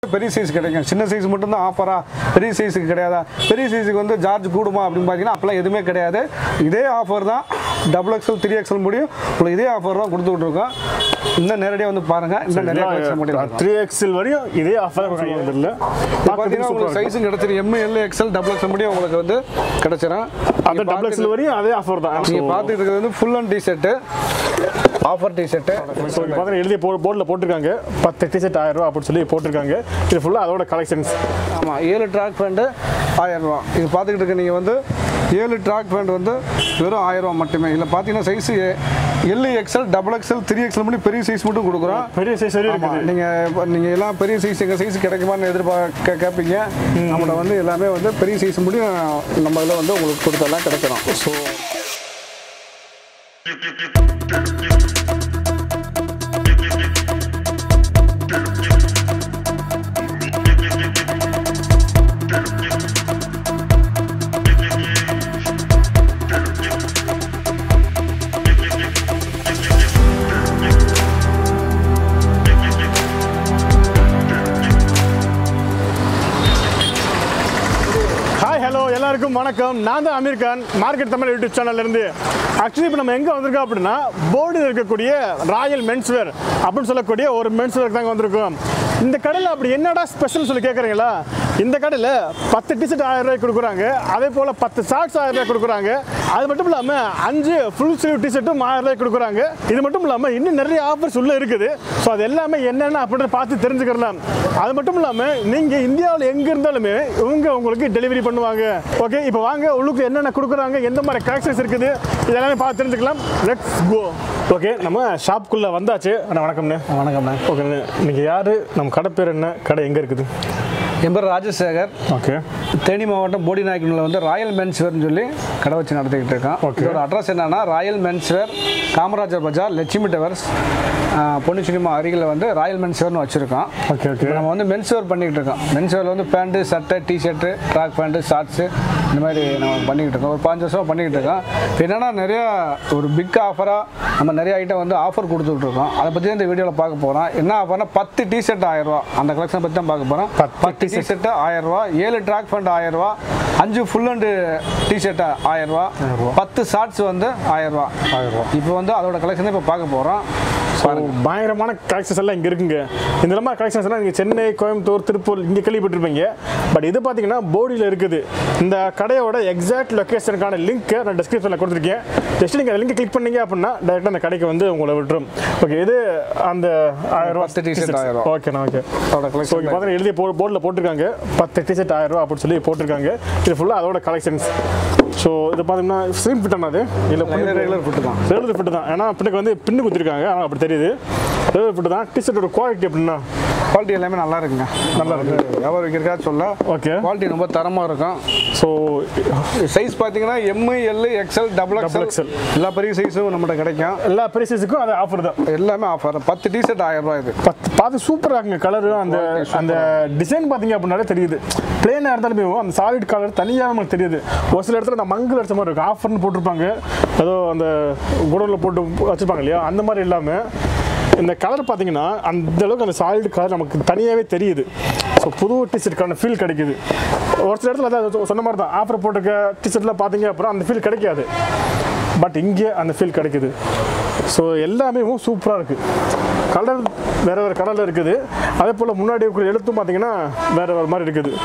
பெரிய சைஸ் கிடைக்கும் சின்ன சைஸ் மட்டும்தான் ஆஃபரா பெரிய சைஸுக்கு கிடையாதா பெரிய சைஸுக்கு வந்து சார்ஜ் கூடுமா அப்படின்னு பார்த்தீங்கன்னா அப்பெல்லாம் எதுவுமே கிடையாது இதே ஆஃபர் தான் டபுள் எக்ஸல் த்ரீ எக்ஸல் முடியும் உங்களுக்கு இதே ஆஃபர் தான் கொடுத்துக்கிட்டு இருக்கோம் இன்னும் நேரடியாக வந்து பாருங்க இன்னும் நிறைய கலெக்ஷன் முடியும் த்ரீ எக்ஸில் வரையும் இதே ஆஃபர் இல்லை பார்த்தீங்கன்னா உங்களுக்கு சைஸும் கிடைச்சிரும் M L XL double XL முடியும் உங்களுக்கு வந்து கிடைச்சிரும் அந்த டபுள் எக்ஸில் வரையும் அதே ஆஃபர் தான் நீங்கள் பார்த்துட்டு இருக்கிறது வந்து full and T shirt offer T shirt so இப்போ பார்த்தீங்கன்னா எழுதி போ போர்டில் போட்டிருக்காங்க பத்து டிஷர்ட் ஆயிரம் ரூபா அப்படின்னு சொல்லி போட்டிருக்காங்க இது ஃபுல்லாக அதோட கலெக்ஷன்ஸ் ஆமாம் ஏழு ட்ராக் பேண்ட்டு ஆயிரம் ரூபா இது பார்த்துக்கிட்டு இருக்க நீங்கள் வந்து ஏழு ட்ராக் பேண்ட் வந்து வெறும் ஆயிரம் ரூபா மட்டுமே இதில் பார்த்தீங்கன்னா size L XL double XL three XL மட்டும் பெரிய சைஸ் மட்டும் கொடுக்குறோம் பெரிய சைஸ் வரையும் ஆமாம் இருக்குது நீங்கள் நீங்கள் எல்லாம் பெரிய சைஸ் எங்கள் சைஸ் கிடைக்குமான்னு எதிர்பார்க்க கேட்பீங்க நம்மளோட வந்து எல்லாமே வந்து பெரிய சைஸ் முடியும் நம்ம இதில் வந்து உங்களுக்கு கொடுத்தெல்லாம் கிடைக்கிறோம் ஸோ ஹாய் ஹலோ எல்லாருக்கும் வணக்கம் நான் தான் அமீர் கான் மார்க்கெட் தமிழ் யூடியூப் சேனல்ல இருந்து ஆக்சுவலி இப்போ நம்ம எங்கே வந்திருக்கோம் அப்படின்னா போர்டில் இருக்கக்கூடிய ராயல் மென்ஸ்வேர் அப்படின்னு சொல்லக்கூடிய ஒரு மென்ஸ்வேர் தாங்க வந்திருக்கோம் இந்த கடையில் அப்படி என்னடா ஸ்பெஷல் சொல்லி கேட்குறீங்களா இந்த கடையில் பத்து டிஷர்ட் ஆயிரம் ரூபாய் கொடுக்குறாங்க அதே போல் பத்து ஷார்ட்ஸ் ஆயிரம் ரூபாய் கொடுக்குறாங்க அது மட்டும் இல்லாமல் அஞ்சு ஃபுல் ஸ்லீவ் டிஷர்ட்டும் ஆயிரம் ரூபாய் கொடுக்குறாங்க இது மட்டும் இல்லாமல் இன்னும் நிறைய ஆஃபர்ஸ் உள்ளே இருக்குது ஸோ அது எல்லாமே என்னென்ன அப்படின்றத பார்த்து தெரிஞ்சுக்கலாம் அது மட்டும் இல்லாமல் நீங்கள் இந்தியாவில் எங்கே இருந்தாலுமே இவங்க உங்களுக்கு டெலிவரி பண்ணுவாங்க ஓகே இப்போ வாங்க உள்ளுக்கு என்னென்ன கொடுக்குறாங்க எந்த மாதிரி கலெக்ஷன்ஸ் இருக்குது இதெல்லாமே பார்த்து தெரிஞ்சுக்கலாம் லெட்ஸ் கோ ஓகே நம்ம ஷாப்புக்குள்ளே வந்தாச்சு அண்ணா வணக்கம்ண்ணே வணக்கம்ண்ணே ஓகேண்ணே நீங்கள் யார் நம்ம கடை பேர் என்ன கடை எங்கே இருக்குது என் பேர் ராஜசேகர் ஓகே தேனி மாவட்டம் போடி நாயக்கனில் வந்து ராயல் மென்ஸ்வேர்னு சொல்லி கடை வச்சு நடத்திக்கிட்டு இருக்கோம் Okay. இதோட அட்ரஸ் என்னன்னா royal menswear Kamarajar Bazaar Lakshmi towers பொண்ணு சினிமா அருகில் வந்து ராயல் மென்ஸ்வேர்னு வச்சுருக்கோம் ஓகே ஓகே நம்ம வந்து மென்ஸ் வேர் பண்ணிக்கிட்டு இருக்கோம் மென்ஸ் வேர்ல வந்து பேண்ட்டு சட்டை டிஷர்ட்டு ட்ராக் பேண்ட்டு ஷார்ட்ஸு இந்த மாதிரி நம்ம பண்ணிக்கிட்டு இருக்கோம் ஒரு பாஞ்சு வருஷமாக பண்ணிக்கிட்டு இருக்கோம் இப்போ என்னன்னா நிறையா ஒரு பிக் ஆஃபராக நம்ம நிறைய ஐட்டம் வந்து ஆஃபர் கொடுத்துட்டு இருக்கோம் அதை பற்றி இந்த வீடியோவில் பார்க்க போகிறோம் என்ன ஆஃபர்னா பத்து டிஷர்ட் ஆயிரம் ரூபா அந்த கலெக்ஷன் பற்றி தான் பார்க்க போகிறோம் பத்து பத்து டிஷர்ட்டு ஆயிரம் ரூபா ஏழு ட்ராக் பேண்ட் ஆயிரம் ரூபா அஞ்சு ஃபுல் அண்டு டிஷர்ட்டு ஆயிரம் ரூபா பத்து ஷார்ட்ஸ் வந்து ஆயிரம் ரூபா ஆயிரம் ரூபா இப்போ வந்து அதோட கலெக்ஷன் இப்போ பார்க்க போகிறோம் ஸோ பயங்கரமான கலெக்ஷன்ஸ் எல்லாம் இங்கே இருக்குங்க இந்த மாதிரி கலெக்ஷன்ஸ் எல்லாம் நீங்கள் சென்னை கோயம்புத்தூர் திருப்பூர் இங்கே கேள்விப்பட்டிருப்பீங்க பட் இது பார்த்தீங்கன்னா போடியில் இருக்குது இந்த கடையோட எக்ஸாக்ட் லொக்கேஷனுக்கான லிங்க்கை நான் டிஸ்கிரிப்ஷனில் கொடுத்துருக்கேன் ஜஸ்ட் நீங்கள் லிங்க் கிளிக் பண்ணீங்க அப்படின்னா டேரெக்டாக அந்த கடைக்கு வந்து உங்களை விட்டுரும் ஓகே இது அந்த ஆயிரம் ரூபா பத்து t-shirt ஆயிரம் ரூபா. ஓகேண்ணா ஓகே அதோட ஸோ கலெக்ஷன் இங்கே பார்த்தீங்கன்னா எழுதி போ போர்டில் போட்டிருக்காங்க பத்து டிஷர்ட் ஆயிரம் ரூபா அப்படின்னு சொல்லி போட்டிருக்காங்க இது ஃபுல்லாக அதோட கலெக்ஷன்ஸ் ஸோ இது பார்த்தீங்கன்னா ஸ்லீம் ஃபிட் அது இல்லை ரெகுலர் ஃபிட்டு தான் ரெகுலர் ஃபிட் தான் ஏன்னா பின்னுக்கு வந்து பின்னு குத்திருக்காங்க ஆனால் அப்படி தெரியுது ரெகுலர் ஃபிட் தான் டிஷர்ட்டோட குவாலிட்டி எப்படின்னா குவாலிட்டி எல்லாமே நல்லா இருக்குங்க நல்லா இருக்கு வியாபாரம் வைக்கிறக்கா சொல்ல ஓகே குவாலிட்டி ரொம்ப தரமாக இருக்கும் ஸோ சைஸ் பார்த்தீங்கன்னா M L XL double Double XL XL. எல்லா பெரிய சைஸும் நம்மகிட்ட கிடைக்கும் எல்லா ப்ரைஸஸுக்கும் அது ஆஃபர் தான் எல்லாமே ஆஃபர் பத்து டிஷர்ட் ஆயிரம் ரூபாய் இது பத்து பார்த்து சூப்பராக இருக்குங்க கலரு அந்த அந்த டிசைன் பார்த்தீங்க அப்படின்னாலே தெரியுது பிளேனாக இருந்தாலுமே அந்த சாலிட் கலர் தனியாக நமக்கு தெரியுது ஒரு சில இடத்துல அந்த மங்கில் அடிச்ச மாதிரி இருக்கும் ஆஃபர்னு போட்டிருப்பாங்க ஏதோ அந்த குடோனில் போட்டு வச்சுருப்பாங்க இல்லையா அந்த மாதிரி இல்லாமல் இந்த கலர் பார்த்தீங்கன்னா அந்த அளவுக்கு அந்த சாலிட் கலர் நமக்கு தனியாகவே தெரியுது ஸோ புது டிஷர்ட்கான ஃபீல் கிடைக்குது ஒரு சில இடத்துல அதான் சொன்ன மாதிரி தான் ஆஃபர் போட்டிருக்க டிஷர்ட்லாம் பார்த்தீங்க அப்புறம் அந்த ஃபீல் கிடைக்காது பட் இங்கே அந்த ஃபீல் கிடைக்குது ஸோ எல்லாமே சூப்பராக இருக்குது கலர் வேறு வேறு கலரில் இருக்குது அதே போல் முன்னாடி இருக்கிற எழுத்தும் பார்த்தீங்கன்னா வேறு வேறு மாதிரி இருக்குது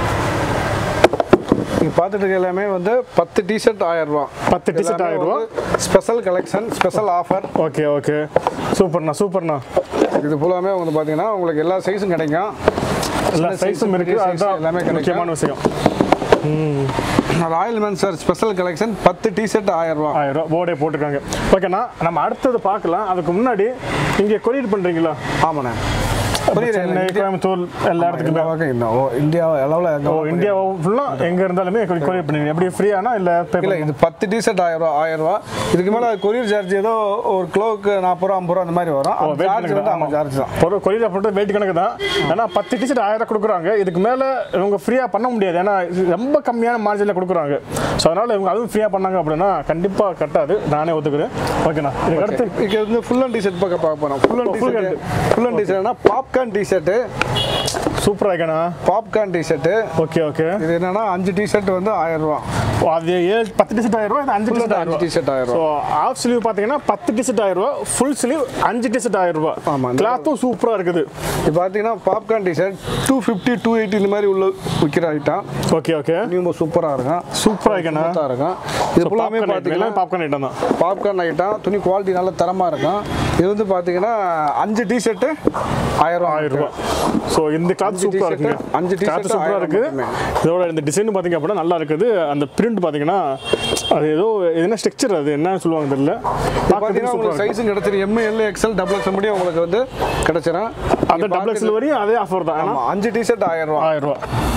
நீங்கள் பார்த்துட்டு இருக்க எல்லாமே வந்து பத்து டிஷர்ட் ஆயிரம் ரூபா பத்து t-shirt ஆயிரம் ரூபா. Special collection special offer okay okay சூப்பர்ண்ணா சூப்பர்ண்ணா இது ஃபுல்லாமே வந்து பார்த்தீங்கன்னா உங்களுக்கு எல்லா சைஸும் கிடைக்கும் எல்லா சின்ன சைஸும் size, இருக்குது பெரிய size அதுதான் எல்லாமே கிடைக்கும் முக்கியமான விஷயம் royal men sir special collection பத்து டிஷர்ட் ஆயிரம் ரூபா ஆயிரம் ரூபா போர்டே போட்டிருக்காங்க ஓகேண்ணா நம்ம அடுத்தது பார்க்கலாம் அதுக்கு முன்னாடி இங்கே கொரியர் பண்ணுறீங்களா ஆமாண்ணே சென்னை கோயம்புத்தூர் எல்லா இடத்துக்குமே ஓகே இன்னும் ஓ இந்தியா அளவில் ஓ இந்தியா ஃபுல்லாக எங்கே இருந்தாலுமே கொரியர் பண்ணுவீங்க எப்படி ஃப்ரீயானா இல்லை பே இல்லை இது பத்து டிஷர்ட் ஆயிரம் ரூபா ஆயிரம் ரூபா இதுக்கு மேலே கொரியர் சார்ஜ் ஏதோ ஒரு கிலோவுக்கு நாற்பது ரூபா ஐம்பது ரூபா அந்த மாதிரி வரும் ஓ, weight சார்ஜ் கணக்கு வந்து தான். ஆமாம் சார்ஜ் தான் ஒரு கொரியர் போட்டு வெயிட் கணக்கு தான் ஏன்னா பத்து டிஷர்ட் ஆயிரம் கொடுக்குறாங்க இதுக்கு மேலே இவங்க ஃப்ரீயாக பண்ண முடியாது ஏன்னா இது ரொம்ப கம்மியான மார்ஜினில் கொடுக்குறாங்க ஸோ அதனால் இவங்க அதுவும் ஃப்ரீயாக பண்ணாங்க அப்படின்னா கண்டிப்பாக கட்டாது நானே ஒத்துக்கிறேன் ஓகேண்ணா இதுக்கு அடுத்து இதுக்கு வந்து ஃபுல் அண்ட் டிஷர்ட் பக்கம் பார்க்க போகிறோம் full and full T shirt full and டிஷர்ட்னா பாப்கார்ன் டிஷர்ட்டு சூப்பராக இருக்கேண்ணா பாப்கார்ன் டிஷர்ட்டு ஓகே ஓகே இது என்னன்னா அஞ்சு டிஷர்ட் வந்து ஆயிரம் ரூபா அது ஏழு பத்து டிஷர்ட் ஆயிரம் ரூபா இது அஞ்சு டிஷர்ட் ஆயிரம் அஞ்சு ரூபா டிஷர்ட் ஆயிரம் ஸோ ரூபா ஆஃப் ஸ்லீவ் பார்த்தீங்கன்னா பத்து டிஷர்ட் ஆயிரம் ரூபா ஃபுல் ஸ்லீவ் அஞ்சு டிஷர்ட் ஆயிரம் ரூபா ஆமா. கிளாத்தும் சூப்பராக இருக்குது இது பார்த்தீங்கன்னா popcorn T shirt two fifty two eighty இந்த மாதிரி உள்ள விற்கிற ஐட்டம் ஓகே ஓகே ரொம்ப சூப்பராக இருக்கும் சூப்பராக இருக்கேண்ணா சூப்பராக இருக்கும் இது ஃபுல்லாமே பார்த்தீங்கன்னா பாப்கார்ன் ஐட்டம் தான் பாப்கார்ன் ஐட்டம் துணி குவாலிட்டி நல்ல தரமாக இருக்கும் இது வந்து பார்த்தீங்கன்னா அஞ்சு டிஷர்ட்டு ஆயிரம் ரூபா ஆயிரம் ரூபா ஸோ இந்த கிளாத் அஞ்சு சூப்பராக t-shirt, இருக்குங்க அஞ்சு t-shirt கிளாத் சூப்பராக ஆயிரம் இருக்கு மட்டுமே. இதோட இந்த டிசைன் பார்த்தீங்க அப்படின்னா நல்லா இருக்குது அந்த பிரிண்ட் பார்த்தீங்கன்னா அது ஏதோ என்ன ஸ்ட்ரக்சர் அது என்ன சொல்லுவாங்க தெரியல பார்த்தீங்கன்னா பார்க்கறதுக்கு உங்களுக்கு சூப்பராக சைஸும் கிடச்சிரும் M L XL double XL முடியும் உங்களுக்கு வந்து கிடச்சிரும் அந்த டபுள் எக்ஸ்எல் வரையும் அதே ஆஃபர் தான் ஆனா ஆமாம் அஞ்சு டிஷர்ட் ஆயிரம் ரூபா ஆயிரம் ரூபா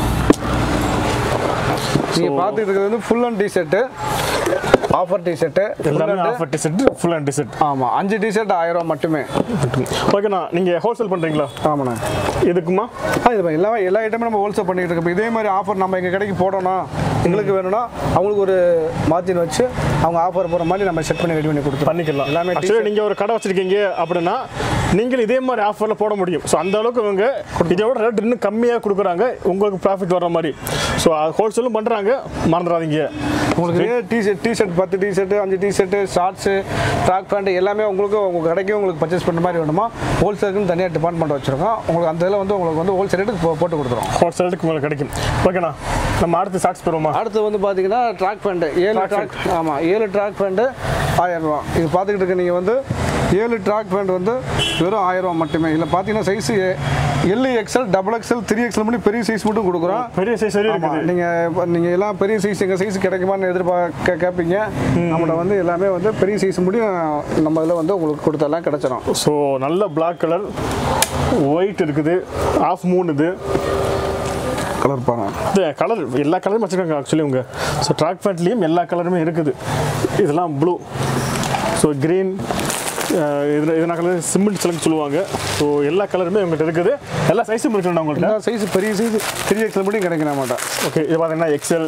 நீங்கள் பார்த்துட்டு இருக்கிறது வந்து full and T shirt offer T shirt எல்லாமே offer T shirt full and T shirt ஆமாம் அஞ்சு டிஷர்ட் ஆயிரம் ரூபா மட்டுமே ஓகேண்ணா நீங்கள் ஹோல்சேல் பண்ணுறீங்களா ஆமாண்ணே இதுக்குமா ஆ இது எல்லாமே எல்லா ஐட்டமும் நம்ம ஹோல்சேல் பண்ணிட்டு இருக்கோம் இப்போ இதே மாதிரி ஆஃபர் நம்ம எங்கள் கடைக்கு போடணும் எங்களுக்கு வேணும்னா அவங்களுக்கு ஒரு மார்ஜின் வச்சு அவங்க ஆஃபர் போகிற மாதிரி நம்ம செட் பண்ணி ரெடி பண்ணி கொடுத்துருவோம் பண்ணிக்கலாம் எல்லாமே ஆக்சுவலி நீங்கள் ஒரு கடை வச்சிருக்கீங்க அப்படின்னா நீங்கள் இதே மாதிரி ஆஃபரில் போட முடியும் ஸோ அந்த அளவுக்கு இவங்க இதோட ரேட் இன்னும் கம்மியாக கொடுக்குறாங்க உங்களுக்கு ப்ராஃபிட் வர மாதிரி ஸோ ஹோல்சேலும் பண்ணுறாங்க மறந்துடாதீங்க உங்களுக்கு டிஷர்ட் டிஷர்ட் பத்து டிஷர்ட் அஞ்சு டிஷர்ட்டு ஷார்ட்ஸு ட்ராக் பேண்ட் எல்லாமே உங்களுக்கு உங்கள் கடைக்கு உங்களுக்கு பர்ச்சேஸ் பண்ணுற மாதிரி வேணுமா ஹோல்சேலுக்குன்னு தனியாக டிபார்ட்மெண்ட் வச்சுருக்கோம் உங்களுக்கு அந்த இதில் வந்து உங்களுக்கு வந்து ஹோல்சேல் ரேட்டுக்கு போ- போட்டு கொடுத்துருவோம் ஹோல்சேலுக்கு உங்களுக்கு கிடைக்கும் ஓகேண்ணா நம்ம அடுத்து ஷார்ட்ஸ் போடுவோமா அடுத்து வந்து பார்த்தீங்கன்னா ட்ராக் பேண்ட்டு ஏழு Track ட்ராக் ஆமாம் ஏழு ட்ராக் பேண்ட்டு ஆயிரம் ரூபா இது பார்த்துக்கிட்டு இருக்க நீங்கள் வந்து ஏழு ட்ராக் பேண்ட் வந்து வெறும் ஆயிரம் ரூபா மட்டுமே இதில் பார்த்தீங்கன்னா size L XL double XL three XL பண்ணி பெரிய சைஸ் மட்டும் கொடுக்குறோம் பெரிய சைஸ் வரையும் ஆமாம் இருக்குது நீங்கள் நீங்கள் எல்லாம் பெரிய சைஸ் எங்கள் சைஸ் கிடைக்குமான்னு எதிர்பார்க்க கேட்பீங்க நம்மள வந்து எல்லாமே வந்து பெரிய சைஸ் முடியும் நம்ம இதில் வந்து உங்களுக்கு கொடுத்தெல்லாம் கிடச்சிரும் ஸோ நல்ல பிளாக் கலர் ஒயிட் இருக்குது ஆஃப் மூன் இது கலர் பாருங்க இது கலர் எல்லா கலரும் வச்சுருக்காங்க ஆக்சுவலி உங்க ஸோ ட்ராக் பேண்ட்லேயும் எல்லா கலருமே இருக்குது இதெல்லாம் ப்ளூ ஸோ க்ரீன் இதில் இதனால் கலர் சிமெண்ட் சிலங்கு சொல்லுவாங்க ஸோ எல்லா கலருமே உங்கள்கிட்ட இருக்குது எல்லா சைஸும் இருக்குண்ணா உங்கள்கிட்ட எல்லா சைஸ் பெரிய சைஸ் த்ரீ எக்ஸ்எல் முடியும் கிடைக்கும் நம்மகிட்ட ஓகே இது பார்த்தீங்கன்னா எக்ஸல்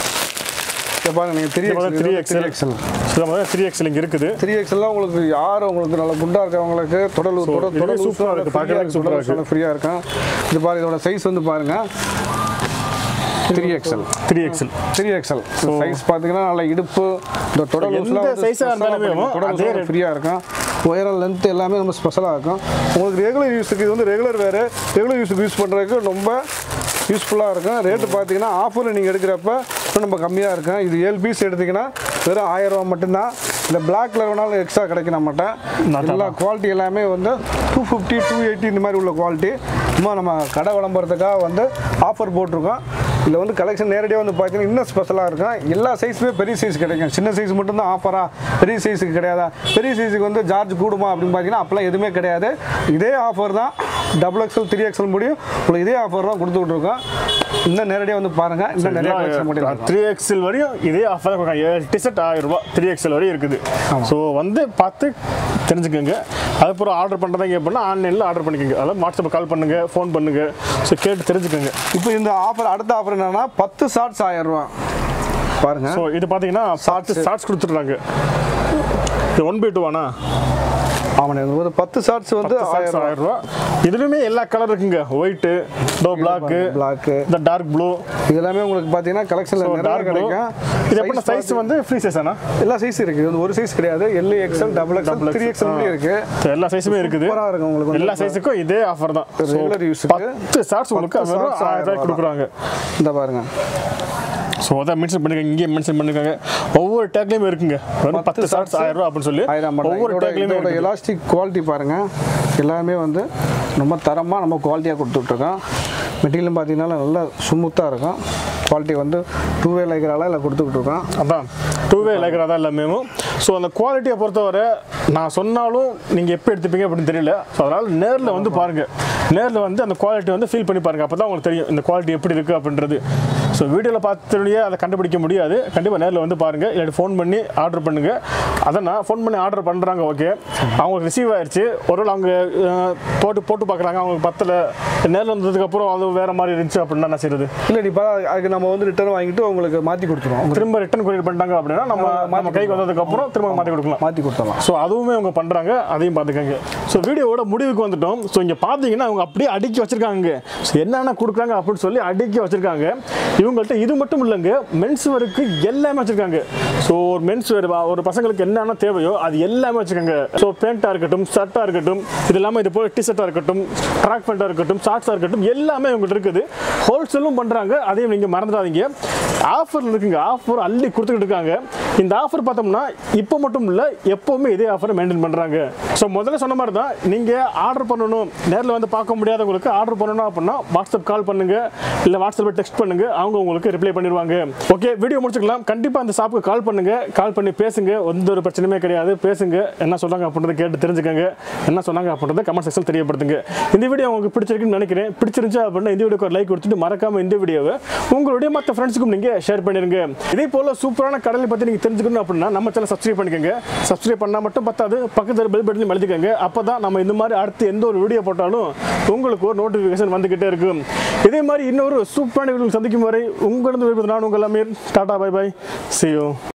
இதை பாருங்க நீங்கள் three three XL XL three XL three XL இங்கே இருக்குது த்ரீ எக்ஸ்எல்லாம் உங்களுக்கு யார் உங்களுக்கு நல்ல குண்டா இருக்கவங்களுக்கு தொடல் So, தொடல் இதுவே தொடல் சூப்பரா இருக்கு, பார்க்கறதுக்கு சூப்பரா இருக்கு. ஃப்ரீயாக இருக்கும் இது பாருங்க இதோட சைஸ் வந்து பாருங்க three XL three XL three XL size பார்த்தீங்கன்னா நல்ல இடுப்பு இந்த தொடல் எந்த size ஆ இருந்தாலுமே அதே rate. ஃப்ரீயாக இருக்கும் உயரம் லென்த் எல்லாமே நம்ம ஸ்பெஷலாக இருக்கும் உங்களுக்கு ரெகுலர் யூஸுக்கு இது வந்து ரெகுலர் வேறு ரெகுலர் யூஸுக்கு யூஸ் பண்ணுறதுக்கு ரொம்ப யூஸ்ஃபுல்லாக இருக்கும் ரேட்டு பார்த்தீங்கன்னா ஆஃபரில் நீங்கள் எடுக்கிறப்ப இன்னும் நம்ம கம்மியாக இருக்கும் இது ஏழு பீஸ் எடுத்தீங்கன்னா வெறும் ஆயிரம் ரூபா மட்டும்தான் இந்த பிளாக் கலர் வேணாலும் எக்ஸ்ட்ரா கிடைக்கும் நம்மகிட்ட Not எல்லா குவாலிட்டி எல்லாமே வந்து டூ ஃபிஃப்டி டூ எயிட்டி இந்த மாதிரி உள்ள குவாலிட்டி சும்மா நம்ம கடை விளம்பரத்துக்காக வந்து ஆஃபர் போட்டிருக்கோம் இதில் வந்து கலெக்ஷன் நேரடியாக வந்து பார்த்தீங்கன்னா இன்னும் ஸ்பெஷலாக இருக்கும் எல்லா சைஸுமே பெரிய சைஸ் கிடைக்கும் சின்ன சைஸ் மட்டும்தான் ஆஃபரா பெரிய சைஸுக்கு கிடையாதா பெரிய சைஸுக்கு வந்து சார்ஜ் கூடுமா அப்படின்னு பார்த்தீங்கன்னா அப்போலாம் எதுவுமே கிடையாது இதே ஆஃபர் தான் டபுள் எக்ஸ்எல் த்ரீ எக்ஸ்எல் முடியும் உங்களுக்கு இதே ஆஃபர் தான் கொடுத்துக்கிட்டு இருக்கோம் இன்னும் நேரடியாக வந்து பாருங்கள் இன்னும் நிறைய கலெக்ஷன் முடியும் த்ரீ எக்ஸல் வரையும் இதே ஆஃபர் கொடுக்குறாங்க ஏழு டிஷர்ட் ஆயிரம் ரூபாய் த்ரீ எக்ஸல் வரையும் இருக்குது ஸோ வந்து பார்த்து தெரிஞ்சுக்கோங்க அதுக்கப்புறம் ஆர்டர் பண்ணுறதா எப்படின்னா ஆன்லைனில் ஆர்டர் பண்ணிக்கோங்க அதாவது வாட்ஸ்அப்பில் கால் பண்ணுங்க ஃபோன் பண்ணுங்க ஸோ கேட்டு தெரிஞ்சுக்கோங்க இப்போ இந்த ஆஃபர் அடுத்த ஆஃபர் என்னன்னா பத்து ஷார்ட்ஸ் ஆயிரம் ரூபா பாருங்க ஸோ இது பார்த்தீங்கன்னா ஷார்ட்ஸ் ஷார்ட்ஸ் கொடுத்துட்றாங்க இது ஒன் பை டூ ஆனா ஆமாண்ணே இது வந்து பத்து ஷார்ட்ஸ் வந்து ஷார்ட்ஸ் ஆயிரம் ஆயிரம் ரூபா இதுலையுமே எல்லா கலர் இருக்குங்க ஒயிட்டு டோ பிளாக்கு பிளாக்கு இந்த டார்க் ப்ளூ இது எல்லாமே உங்களுக்கு பார்த்தீங்கன்னா கலெக்ஷனில் நிறைய டார்க் ப்ளூ கிடைக்கும் இது எப்படின்னா சைஸ் வந்து ஃப்ரீ சைஸ் ஆனா எல்லா சைஸ் இருக்கு இது வந்து ஒரு சைஸ் கிடையாது L XL double XL Double three XL. XL இருக்கு So, எல்லா சைஸுமே இருக்குது சூப்பரா இருக்கும் உங்களுக்கு வந்து எல்லா சைஸுக்கும் இதே ஆஃபர் தான் So, Regular use-க்கு பத்து ஷார்ட்ஸ் உங்களுக்கு பத்து வெறும் shorts ஆயிரம் ரூபாய் ஆயிரம் கொடுக்குறாங்க இந்த பாருங்க ஸோ அதான் மென்ஷன் பண்ணிருக்காங்க இங்கேயே மென்ஷன் பண்ணிருக்காங்க ஒவ்வொரு டேக்லையும் இருக்குங்க வெறும் பத்து பத்து ஷார்ட்ஸ் shorts ஆயிரம் ரூபாய் அப்படின்னு சொல்லி ஆயிரம் ஒவ்வொரு இதோட டேக்லையுமே இதோட இருக்குது. எலாஸ்டிக் குவாலிட்டி பாருங்க எல்லாமே வந்து ரொம்ப தரமாக நம்ம குவாலிட்டியாக கொடுத்துட்ருக்கோம் மெட்டீரியலும் பார்த்தீங்கன்னா நல்லா ஸ்மூத்தாக இருக்கும் குவாலிட்டி வந்து டூ வே லைக்கரால இல்லை கொடுத்துக்கிட்டு இருக்கோம் அதான் டூ வே லைக்கராக தான் எல்லாமே ஸோ அந்த குவாலிட்டியை பொறுத்தவரை நான் சொன்னாலும் நீங்கள் எப்போ எடுத்துப்பீங்க அப்படின்னு தெரியல ஸோ அதனால் நேரில் வந்து பாருங்கள் நேரில் வந்து அந்த குவாலிட்டி வந்து ஃபீல் பண்ணி பாருங்கள் அப்போ தான் உங்களுக்கு தெரியும் இந்த குவாலிட்டி எப்படி இருக்குது அப்படின்றது ஸோ வீடியோவில் பார்த்துடைய அதை கண்டுபிடிக்க முடியாது கண்டிப்பாக நேரில் வந்து பாருங்கள் இல்லாட்டி ஃபோன் பண்ணி ஆர்டர் பண்ணுங்கள் அதான் ஃபோன் பண்ணி ஆர்டர் பண்ணுறாங்க ஓகே அவங்களுக்கு ரிசீவ் ஆயிடுச்சு ஒருவேளை அவங்க அஹ், போட்டு போட்டு பார்க்குறாங்க அவங்களுக்கு பத்தல நேரில் வந்ததுக்கப்புறம் அது வேறு மாதிரி இருந்துச்சு அப்படின்னா என்ன செய்யுது இல்லை இப்போ அதுக்கு நம்ம வந்து ரிட்டர்ன் வாங்கிட்டு உங்களுக்கு மாற்றி கொடுத்துருவோம் திரும்ப ரிட்டர்ன் கொரியர் பண்ணிட்டாங்க அப்படின்னா நம்ம நம்ம கைக்கு வந்ததுக்கப்புறம் திரும்ப மாற்றி கொடுக்கலாம் மாற்றி கொடுத்துடலாம் ஸோ அதுவுமே அவங்க பண்ணுறாங்க அதையும் பார்த்துக்கங்க ஸோ வீடியோவோட முடிவுக்கு வந்துட்டோம் ஸோ இங்கே பார்த்தீங்கன்னா அவங்க அப்படியே அடுக்கி வச்சிருக்காங்க ஸோ என்னென்ன கொடுக்குறாங்க அப்படின்னு சொல்லி அடுக்கி வச்சிருக்காங்க இவங்கள்ட்ட இது மட்டும் இல்லைங்க மென்ஸ் வேருக்கு எல்லாமே வச்சிருக்காங்க ஸோ ஒரு மென்ஸ் வேர் ஒரு பசங்களுக்கு என்னென்ன தேவையோ அது எல்லாமே வச்சிருக்காங்க ஸோ பேண்ட்டாக இருக்கட்டும் ஷர்ட்டாக இருக்கட்டும் இது இல்லாமல் இது போல் டிஷர்ட்டாக இருக்கட்டும் ட்ராக் பேண்ட்டாக இருக்கட்டும் ஷார்ட்ஸாக இருக்கட்டும் எல்லாமே இவங்கள்ட்ட இருக்குது ஹோல்சேலும் பண்ணுறாங்க அதையும் நீங்கள் மறந்துடாதீங்க ஆஃபர் இருக்குங்க ஆஃபர் அள்ளி கொடுத்துக்கிட்டு இருக்காங்க இந்த ஆஃபர் பார்த்தோம்னா இப்போ மட்டும் இல்லை எப்போவுமே இதே ஆஃபரை மெயின்டைன் பண்ணுறாங்க ஸோ முதல்ல சொன்ன மாதிரி தான் நீங்கள் ஆர்டர் பண்ணணும் நேரில் வந்து பார்க்க முடியாதவங்களுக்கு ஆர்டர் பண்ணணும் அப்படின்னா வாட்ஸ்அப் கால் பண்ணுங்க இல்லை வாட்ஸ்அப்பில் டெக்ஸ்ட் பண்ணுங்க அவங்க உங்களுக்கு ரிப்ளை பண்ணிடுவாங்க ஓகே வீடியோ முடிச்சுக்கலாம் கண்டிப்பாக அந்த ஷாப்புக்கு கால் பண்ணுங்க கால் பண்ணி பேசுங்க எந்த ஒரு பிரச்சனையுமே கிடையாது பேசுங்க என்ன சொல்றாங்க அப்படின்றத கேட்டு தெரிஞ்சுக்கங்க என்ன சொன்னாங்க அப்படின்றத கமெண்ட் செக்ஷன் தெரியப்படுத்துங்க இந்த வீடியோ உங்களுக்கு பிடிச்சிருக்குன்னு நினைக்கிறேன் பிடிச்சிருந்துச்சு அப்படின்னா இந்த வீடியோக்கு ஒரு லைக் கொடுத்துட்டு மறக்காம இந்த வீடியோவை உங்களுடைய மற்ற ஃப்ரெண்ட்ஸுக்கும் நீங்க ஷேர் பண்ணிருங்க இதே போல சூப்பரான கடலை பத்தி நீங்க தெரிஞ்சுக்கணும் அப்படின்னா நம்ம சேனல் சப்ஸ்கிரைப் பண்ணிக்கோங்க சப்ஸ்கிரைப் பண்ணா மட்டும் பத்தாது பக்கத்தில் பெல் பட்டனையும் அழுத்திக்கோங்க அப்பதான் நம்ம இந்த மாதிரி அடுத்து எந்த ஒரு வீடியோ போட்டாலும் உங்களுக்கு ஒரு நோட்டிஃபிகேஷன் வந்துகிட்டே இருக்கும் இதே மாதிரி இன்னொரு சூப்பரான வீடியோ சந்திக்கும் வரை உங்களிடம் விரும்புவது நான் உங்கள் Aamir tata bye bye see you